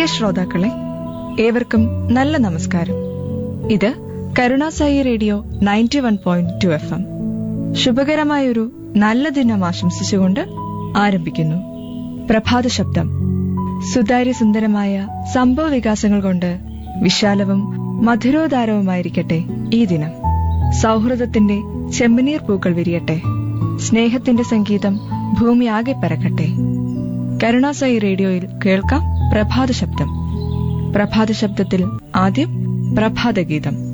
ശ്രോതാക്കളെ ഏവർക്കും നല്ല നമസ്കാരം ഇത് Karunasai radio ninety one point two F M ശുഭകരമായൊരു നല്ല ദിനം ആശംസിച്ചുകൊണ്ട് ആരംഭിക്കുന്നു പ്രഭാത ശബ്ദം സുതാര്യ സുന്ദരമായ സംഭവ വികാസങ്ങൾ കൊണ്ട് വിശാലവും മധുരോദാരവുമായിരിക്കട്ടെ ഈ ദിനം സൗഹൃദത്തിന്റെ ചെമ്പനീർ പൂക്കൾ വിരിയട്ടെ സ്നേഹത്തിന്റെ സംഗീതം ഭൂമിയാകെ പരക്കട്ടെ കരുണാസായി റേഡിയോയിൽ കേൾക്കാം പ്രഭാത ശബ്ദം പ്രഭാത ശബ്ദത്തിൽ ആദ്യം പ്രഭാതഗീതം